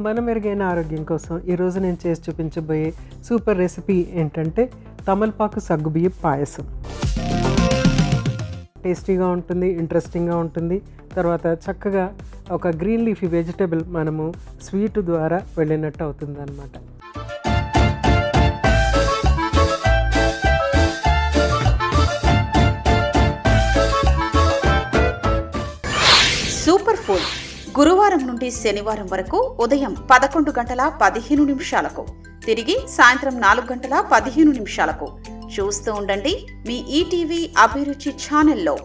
మన మెరుగైన ఆరోగ్యం కోసం ఈరోజు నేను చేసి చూపించబోయే సూపర్ రెసిపీ ఏంటంటే తమలపాకు సగ్గుబియ్యం పాయసం టేస్టీగా ఉంటుంది ఇంట్రెస్టింగ్గా ఉంటుంది తర్వాత చక్కగా ఒక గ్రీన్ లీఫీ వెజిటబుల్ మనము స్వీట్ ద్వారా వెళ్ళినట్టు అవుతుంది అనమాట సూపర్ ఫుడ్ గురువారం నుండి శనివారం వరకు ఉదయం పదకొండు గంటల పదిహేను నిమిషాలకు తిరిగి సాయంత్రం నాలుగు గంటల పదిహేను నిమిషాలకు చూస్తూ ఉండండి మీ ఈటీవీ అభిరుచి ఛానల్లో